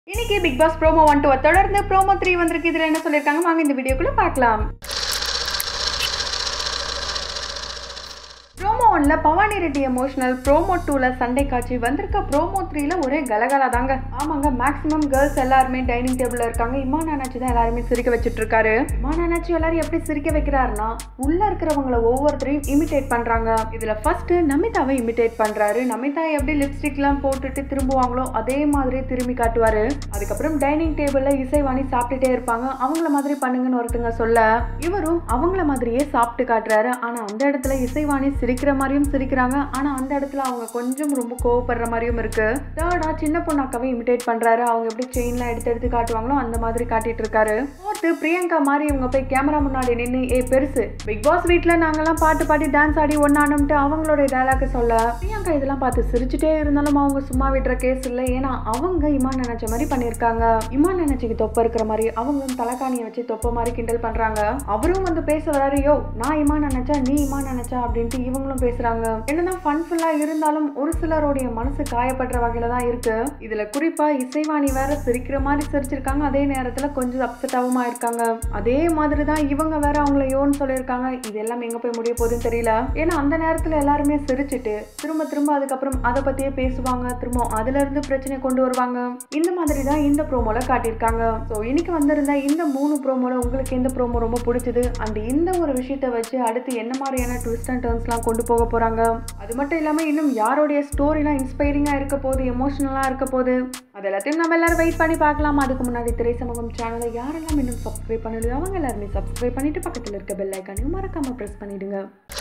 இன்னைக்கு Bigg Boss promo one two தொடர்ந்து promo three வந்திருக்கு இதில் என்ன சொல்லியிருக்காங்க வாங்க இந்த வீடியோக்குள்ள பார்க்கலாம் ப்ரோமோ ஒன்ல பவானி ரெட்டி எமோஷனல் ப்ரோமோ டூல சண்டை காட்சி வந்திருக்க ப்ரோமோ த்ரீல ஒரே கலகலா தாங்க ஆமாங்க மேக்ஸிமம் கேர்ள்ஸ் எல்லாருமே டைனிங் டேபிள்ல இருக்காங்க இமான் அண்ணாச்சி தான் எல்லாருமே சிரிக்க வச்சுட்டு இருக்காரு இமான் அண்ணாச்சி எல்லாரும் எப்படி சிரிக்க வைக்கிறாருன்னா உள்ள இருக்கிறவங்கள ஒவ்வொருத்தரையும் இமிடேட் பண்றாங்க இதுல ஃபர்ஸ்ட் நமிதாவை இமிடேட் பண்றாரு நமிதா எப்படி லிப்ஸ்டிக்லாம் போட்டுட்டு திரும்புவாங்களோ அதே மாதிரி திரும்பி காட்டுவாரு அதுக்கப்புறம் டைனிங் டேபிள்ல இசைவாணி சாப்பிட்டுட்டே இருப்பாங்க அவங்கள மாதிரி பண்ணுங்கன்னு ஒருத்தங்க சொல்ல இவரும் அவங்கள மாதிரியே சாப்பிட்டு காட்டுறாரு ஆனா அந்த இடத்துல இசைவாணி சிரிக்கிற மாதிரியும் சிரிக்கிறாங்க ஆனா அந்த இடத்துல அவங்க கொஞ்சம் ரொம்ப கோவப்படுற மாதிரியும் இருக்கு தேர்டா சின்ன பொண்ணாக்காவை இமிடேட் பண்றாரு அவங்க எப்படி செயின்லாம் எடுத்து எடுத்து காட்டுவாங்களோ அந்த மாதிரி காட்டிட்டு இருக்காரு ஃபோர்த்து பிரியங்கா மாதிரி இவங்க போய் கேமரா முன்னாடி நின்று ஏ பெருசு பிக் பாஸ் வீட்ல நாங்கெல்லாம் பாட்டு பாடி டான்ஸ் ஆடி ஒன்னானும்ட்டு அவங்களுடைய டயலாக் சொல்ல பிரியங்கா இதெல்லாம் பார்த்து சிரிச்சுட்டே இருந்தாலும் அவங்க சும்மா விடுற கேஸ் இல்லை ஏன்னா அவங்க இமான் நினைச்ச மாதிரி பண்ணியிருக்காங்க இமான் நினைச்சுக்கு தொப்ப இருக்கிற மாதிரி அவங்களும் தலைக்காணியை வச்சு தொப்ப மாதிரி கிண்டல் பண்றாங்க அவரும் வந்து பேச வராரு யோ நான் இமான் நினைச்சா நீ இமான் நினைச்சா அப்படின்ட்டு இவங்களும் பேசுறாங்க என்னதான் ஃபன்ஃபுல்லா இருந்தாலும் ஒரு சிலருடைய மனசு காயப்படுற வகையில தான் இருக்கு இதுல குறிப்பா இசைவாணி வேற சிரிக்கிற மாதிரி சிரிச்சிருக்காங்க அதே நேரத்துல கொஞ்சம் அப்செட்டாவும் இருக்காங்க அதே மாதிரி தான் இவங்க வேற அவங்கள யோன்னு சொல்லியிருக்காங்க இது எல்லாம் எங்க போய் முடிய போகுதுன்னு தெரியல ஏன்னா அந்த நேரத்துல எல்லாருமே சிரிச்சிட்டு திரும்ப திரும்ப அதுக்கப்புறம் அதை பத்தியே பேசுவாங்க திரும்ப அதுல இருந்து பிரச்சனை கொண்டு வருவாங்க இந்த மாதிரி தான் இந்த ப்ரோமோல காட்டியிருக்காங்க ஸோ இன்னைக்கு வந்திருந்த இந்த மூணு ப்ரோமோல உங்களுக்கு எந்த ப்ரோமோ ரொம்ப பிடிச்சது அண்ட் இந்த ஒரு விஷயத்த வச்சு அடுத்து என்ன மாதிரியான ட்விஸ்ட் அண்ட் டர்ன்ஸ்லாம் கொண்டு போக போறாங்க அது மட்டும் இல்லாம இன்னும் யாருடைய ஸ்டோரிலாம் இன்ஸ்பைரிங்கா இருக்க போகுது எமோஷனலா இருக்க போகுது அது எல்லாத்தையும் நம்ம எல்லாரும் வெயிட் பண்ணி பார்க்கலாம் அதுக்கு முன்னாடி திரை சமூகம் சேனலை யாரெல்லாம் இன்னும் சப்ஸ்கிரைப் பண்ணலையோ அவங்க எல்லாருமே சப்ஸ்கிரைப் பண்ணிட்டு பக்கத்தில் இருக்க பெல் ஐக்கானையும் மறக்காம ப்ரெஸ் பண்ணிடுங்க